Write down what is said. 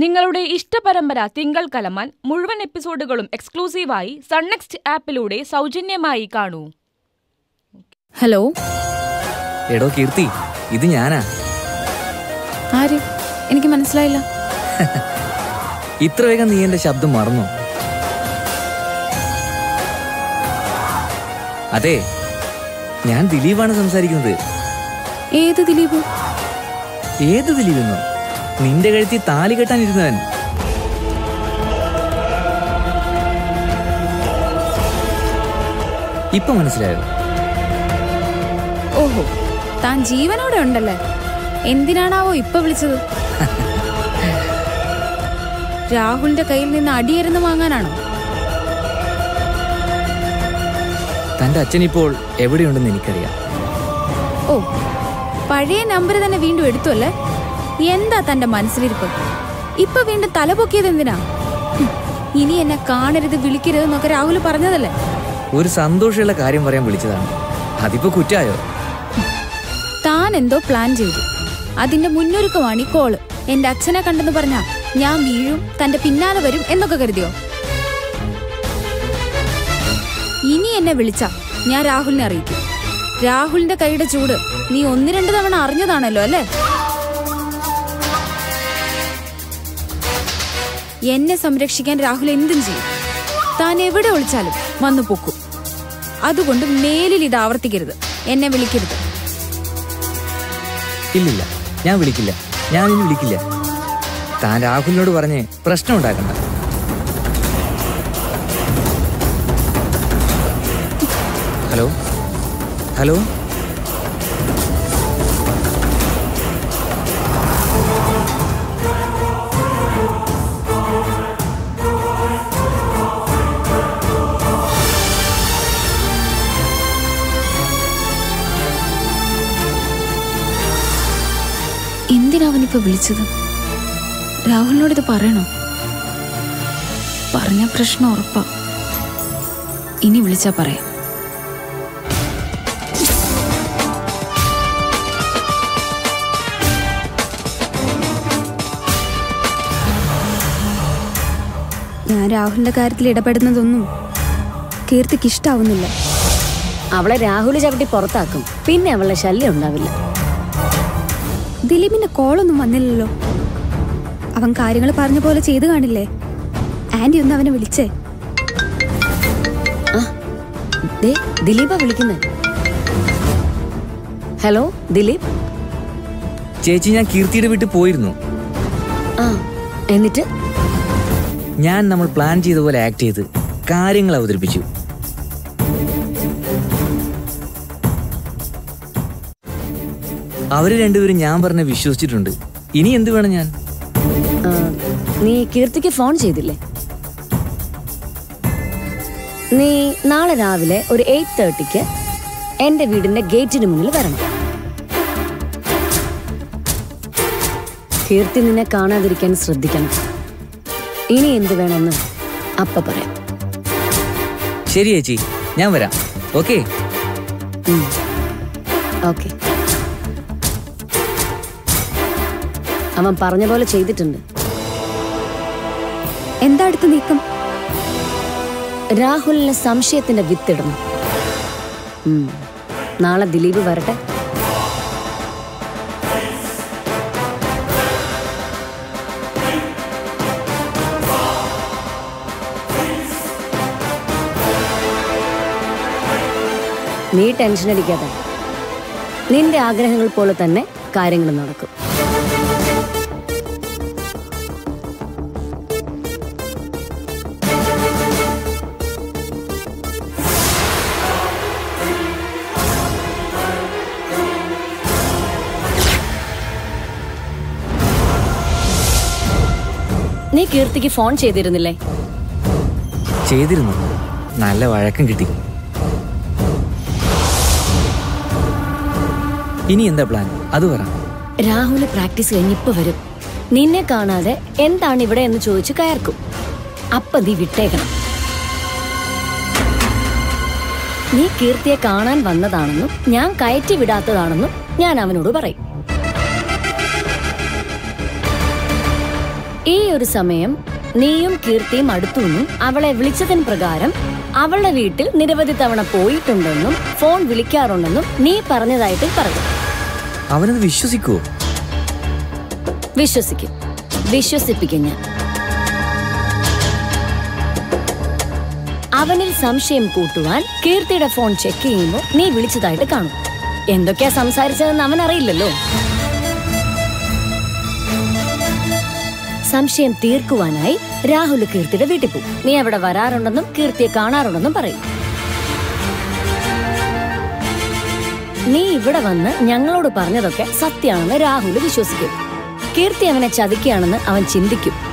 നിങ്ങളുടെ ഇഷ്ടപരമ്പര തിങ്കൾ കലമാൻ മുഴുവൻ എപ്പിസോഡുകളും എക്സ്ക്ലൂസീവായി സൺനെക്സ്റ്റ് ആപ്പിലൂടെ സൗജന്യമായി കാണൂ ഹലോ എടോ കീർത്തി ഇത് ഞാനാ ആര് എനിക്ക് മനസ്സിലായില്ല ഇത്ര വേഗം നീ എന്റെ ശബ്ദം മറന്നു അതെ ഞാൻ ദിലീപാണ് സംസാരിക്കുന്നത് ഏത് ദിലീപ് ഏത് ദിലീപെന്നോ നിന്റെ കഴുത്തി താലി കെട്ടാനിരുന്നവൻ ഇപ്പൊ മനസ്സിലായോ ഓഹോ താൻ ജീവനോടെ ഉണ്ടല്ലേ എന്തിനാണാവോ ഇപ്പൊ വിളിച്ചത് രാഹുലിന്റെ കയ്യിൽ നിന്ന് അടിയരുന്ന് വാങ്ങാനാണോ തന്റെ അച്ഛൻ ഇപ്പോൾ എവിടെയുണ്ടെന്ന് എനിക്കറിയാം ഓ പഴയ നമ്പർ തന്നെ വീണ്ടും എടുത്തു അല്ലേ എന്താ തന്റെ മനസ്സിലിരിപ്പ് ഇപ്പൊ വീണ്ടും തലപൊക്കിയത് എന്തിനാ ഹും, ഇനി എന്നെ കാണരുത് വിളിക്കരുത് എന്നൊക്കെ രാഹുൽ പറഞ്ഞതല്ലേ ഒരു സന്തോഷമുള്ള കാര്യം പറയാൻ വിളിച്ചതാണ് അതിപ്പോ കുറ്റായോ താൻ എന്തോ പ്ലാൻ ചെയ്തു അതിന്റെ മുന്നൊരുക്കമാണ് ഈ കോള് എന്റെ അച്ഛനെ കണ്ടെന്ന് പറഞ്ഞാ ഞാൻ വീഴും തന്റെ പിന്നാലെ വരും എന്നൊക്കെ കരുതിയോ ഇനി എന്നെ വിളിച്ച ഞാൻ രാഹുലിനെ അറിയിക്കും രാഹുലിന്റെ കൈയുടെ ചൂട് നീ ഒന്ന് രണ്ട് തവണ അറിഞ്ഞതാണല്ലോ അല്ലേ എന്നെ സംരക്ഷിക്കാൻ രാഹുൽ എന്തും ചെയ്യും താൻ എവിടെ ഒളിച്ചാലും വന്നു പൊക്കും അതുകൊണ്ട് മേലിൽ ഇത് ആവർത്തിക്കരുത് എന്നെ വിളിക്കരുത് ഇല്ലില്ല ഞാൻ വിളിക്കില്ല ഞാൻ ഇനി വിളിക്കില്ല താൻ രാഹുലിനോട് പറഞ്ഞ് പ്രശ്നം ഉണ്ടാക്കണ്ട ഹലോ ഹലോ എന്തിനാ അവനിപ്പോ വിളിച്ചത് രാഹുലിനോട് ഇത് പറയണോ പറഞ്ഞ പ്രശ്നം ഉറപ്പാ ഇനി വിളിച്ചാ പറയാം ഞാൻ രാഹുലിന്റെ കാര്യത്തിൽ ഇടപെടുന്നതൊന്നും കീർത്തിക്ക് ഇഷ്ടാവുന്നില്ല അവളെ രാഹുൽ ചവിട്ടി പുറത്താക്കും പിന്നെ അവളുടെ ശല്യം ഉണ്ടാവില്ല ദിലീപിന്റെ കോളൊന്നും വന്നില്ലല്ലോ അവൻ കാര്യങ്ങൾ പറഞ്ഞ പോലെ ചെയ്തു കാണില്ലേ ആന്റി ഒന്ന് അവനെ വിളിച്ചേ ദേ ദിലീപ വിളിക്കുന്നത് ഹലോ ദിലീപ് ചേച്ചി ഞാൻ കീർത്തിയുടെ വീട്ടിൽ പോയിരുന്നു ആ എന്നിട്ട് ഞാൻ നമ്മൾ പ്ലാൻ ചെയ്ത പോലെ ആക്ട് ചെയ്ത് കാര്യങ്ങൾ അവതരിപ്പിച്ചു അവര് രണ്ടുപേരും ഞാൻ പറഞ്ഞ വിശ്വസിച്ചിട്ടുണ്ട് ഇനി എന്ത് വേണം ഞാൻ ആ, നീ കീർത്തിക്ക് ഫോൺ ചെയ്തില്ലേ നീ നാളെ രാവിലെ ഒരു എയ്റ്റ് തേർട്ടിക്ക് എന്റെ വീടിന്റെ ഗേറ്റിന് മുന്നിൽ വരണം കീർത്തി നിന്നെ കാണാതിരിക്കാൻ ശ്രദ്ധിക്കണം ഇനി എന്ത് വേണമെന്ന് അപ്പ പറയാം ശരി ചേച്ചി ഞാൻ വരാം ഓക്കേ ഓക്കെ അവൻ പറഞ്ഞ പോലെ ചെയ്തിട്ടുണ്ട് എന്താ അടുത്ത നീക്കം രാഹുലിന് സംശയത്തിന്റെ വിത്തിടണം ഉം. നാളെ ദിലീപ് വരട്ടെ നീ ടെൻഷൻ അടിക്കാതെ നിന്റെ ആഗ്രഹങ്ങൾ പോലെ തന്നെ കാര്യങ്ങൾ നടക്കും നീ കീർത്തിക്ക് ഫോൺ ചെയ്തിരുന്നില്ലേ ചെയ്തിരുന്നു നല്ല വഴക്കം കിട്ടി ഇനി എന്താ പ്ലാൻ അത് പറ രാഹുല് പ്രാക്ടീസ് കഴിഞ്ഞ് ഇപ്പൊ വരും നിന്നെ കാണാതെ എന്താണ് ഇവിടെ എന്ന് ചോദിച്ചു കയർക്കും അപ്പൊ നീ വിട്ടേക്കണം നീ കീർത്തിയെ കാണാൻ വന്നതാണെന്നും ഞാൻ കയറ്റി വിടാത്തതാണെന്നും ഞാൻ അവനോട് പറയും ഈ ഒരു സമയം നീയും കീർത്തിയും അടുത്തുനിന്നും അവളെ വിളിച്ചതിന് പ്രകാരം അവളുടെ വീട്ടിൽ നിരവധി തവണ പോയിട്ടുണ്ടെന്നും ഫോൺ വിളിക്കാറുണ്ടെന്നും നീ പറഞ്ഞതായിട്ട് പറഞ്ഞു അവനത് വിശ്വസിക്കുവോ വിശ്വസിക്കും വിശ്വസിപ്പിക്കും ഞാൻ അവനിൽ സംശയം കൂട്ടുവാൻ കീർത്തിയുടെ ഫോൺ ചെക്ക് ചെയ്യുമ്പോൾ നീ വിളിച്ചതായിട്ട് കാണും എന്തൊക്കെയാ സംസാരിച്ചതെന്ന് അവൻ അറിയില്ലല്ലോ സംശയം തീർക്കുവാനായി രാഹുൽ കീർത്തിയുടെ വീട്ടിൽ പോകും നീ അവിടെ വരാറുണ്ടെന്നും കീർത്തിയെ കാണാറുണ്ടെന്നും പറയും നീ ഇവിടെ വന്ന് ഞങ്ങളോട് പറഞ്ഞതൊക്കെ സത്യമാണെന്ന് രാഹുൽ വിശ്വസിക്കും കീർത്തി അവനെ ചതിക്കുകയാണെന്ന് അവൻ ചിന്തിക്കും